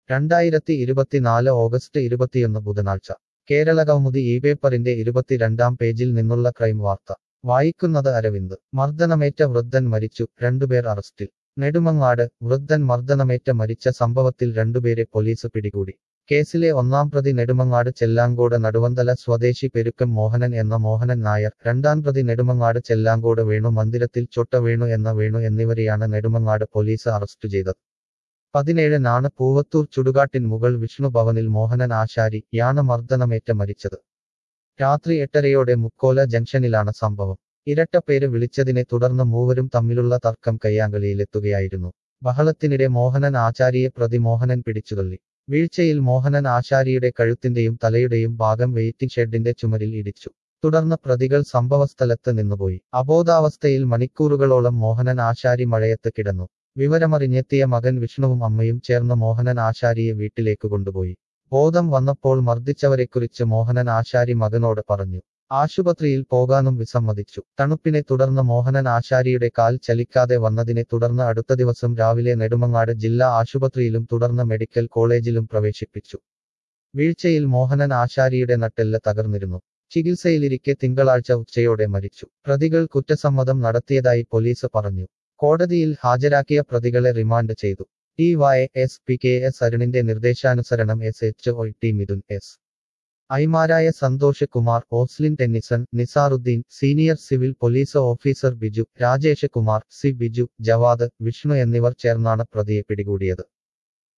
രണ്ടായിരത്തി ഇരുപത്തിനാല് ഓഗസ്റ്റ് ഇരുപത്തിയൊന്ന് ബുധനാഴ്ച കേരള കൗമുദി ഈ പേപ്പറിന്റെ ഇരുപത്തിരണ്ടാം പേജിൽ നിന്നുള്ള ക്രൈം വാർത്ത വായിക്കുന്നത് അരവിന്ദ് മർദ്ദനമേറ്റ വൃദ്ധൻ മരിച്ചു രണ്ടുപേർ അറസ്റ്റിൽ നെടുമങ്ങാട് വൃദ്ധൻ മർദ്ദനമേറ്റ മരിച്ച സംഭവത്തിൽ രണ്ടുപേരെ പോലീസ് പിടികൂടി കേസിലെ ഒന്നാം പ്രതി നെടുമങ്ങാട് ചെല്ലാങ്കോട് നടുവന്തല സ്വദേശി പെരുക്കം മോഹനൻ എന്ന മോഹനൻ നായർ രണ്ടാം പ്രതി നെടുമങ്ങാട് ചെല്ലാങ്കോട് വേണു മന്ദിരത്തിൽ ചൊട്ട വേണു എന്ന വേണു എന്നിവരെയാണ് നെടുമങ്ങാട് പോലീസ് അറസ്റ്റ് ചെയ്തത് പതിനേഴിനാണ് പൂവത്തൂർ ചുടുകാട്ടിൻ മുകൾ വിഷ്ണു ഭവനിൽ മോഹനൻ ആശാരി യാണ് മർദ്ദനമേറ്റ മരിച്ചത് രാത്രി എട്ടരയോടെ മുക്കോല ജംഗ്ഷനിലാണ് സംഭവം ഇരട്ടപ്പേര് വിളിച്ചതിനെ തുടർന്ന് മൂവരും തമ്മിലുള്ള തർക്കം കയ്യാങ്കളിയിലെത്തുകയായിരുന്നു ബഹളത്തിനിടെ മോഹനൻ ആചാരിയെ പ്രതി മോഹനൻ പിടിച്ചുതള്ളി വീഴ്ചയിൽ മോഹനൻ ആശാരിയുടെ കഴുത്തിന്റെയും തലയുടെയും ഭാഗം വെയിറ്റിംഗ് ഷെഡിന്റെ ചുമരിൽ ഇടിച്ചു തുടർന്ന് പ്രതികൾ സംഭവസ്ഥലത്ത് നിന്നുപോയി അബോധാവസ്ഥയിൽ മണിക്കൂറുകളോളം മോഹനൻ ആശാരി മഴയത്ത് കിടന്നു വിവരമറിഞ്ഞെത്തിയ മകൻ വിഷ്ണുവും അമ്മയും ചേർന്ന് മോഹനൻ ആശാരിയെ വീട്ടിലേക്ക് കൊണ്ടുപോയി ബോധം വന്നപ്പോൾ മർദ്ദിച്ചവരെക്കുറിച്ച് മോഹനൻ ആശാരി മകനോട് പറഞ്ഞു ആശുപത്രിയിൽ പോകാനും വിസമ്മതിച്ചു തണുപ്പിനെ തുടർന്ന് മോഹനൻ ആശാരിയുടെ കാൽ ചലിക്കാതെ വന്നതിനെ തുടർന്ന് അടുത്ത ദിവസം രാവിലെ നെടുമങ്ങാട് ജില്ലാ ആശുപത്രിയിലും തുടർന്ന് മെഡിക്കൽ കോളേജിലും പ്രവേശിപ്പിച്ചു വീഴ്ചയിൽ മോഹനൻ ആശാരിയുടെ നട്ടെല്ല് തകർന്നിരുന്നു ചികിത്സയിലിരിക്കെ തിങ്കളാഴ്ച ഉച്ചയോടെ മരിച്ചു പ്രതികൾ കുറ്റസമ്മതം നടത്തിയതായി പോലീസ് പറഞ്ഞു കോടതിയിൽ ഹാജരാക്കിയ പ്രതികളെ റിമാൻഡ് ചെയ്തു D Y S P K S അരുണിന്റെ നിർദ്ദേശാനുസരണം S H O T Mithun S ഐമാരായ Santhosh Kumar Oslin Tennyson Nizaruddin senior civil police officer Biju Rajesh Kumar C Biju Javad Vishnu എന്നിവർ ചേർന്നാണ് പ്രതിയെ പിടികൂടിയത്